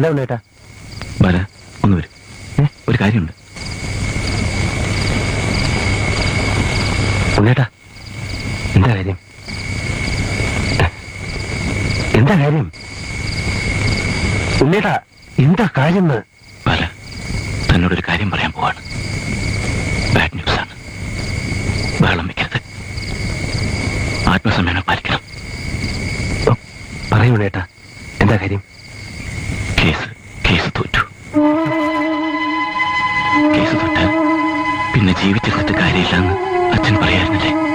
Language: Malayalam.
എന്താ ഉണ്ണേട്ടാ ബാല ഒന്ന് വരും ഏ? ഒരു കാര്യമുണ്ട് ഉണ്ണേട്ടാ എന്താ കാര്യം എന്താ കാര്യം ഉണ്ണേട്ടാ എന്താ കാര്യം എന്ന്? ബാല തന്നോടൊരു കാര്യം പറയാൻ പോവാണ് ബാഡ് ന്യൂസ് ആണ് ബഹളം വെക്കരുത് ആത്മസംയമനം പാലിക്കണം ഓ, പറയൂ ഉണ്ണേട്ടാ എന്താ കാര്യം കേസ് കേസ് തോറ്റു കേസ് തൊട്ട് പിന്നെ ജീവിച്ചിരുന്നിട്ട് കാര്യമില്ലെന്ന് അച്ഛൻ പറയായിരുന്നില്ലേ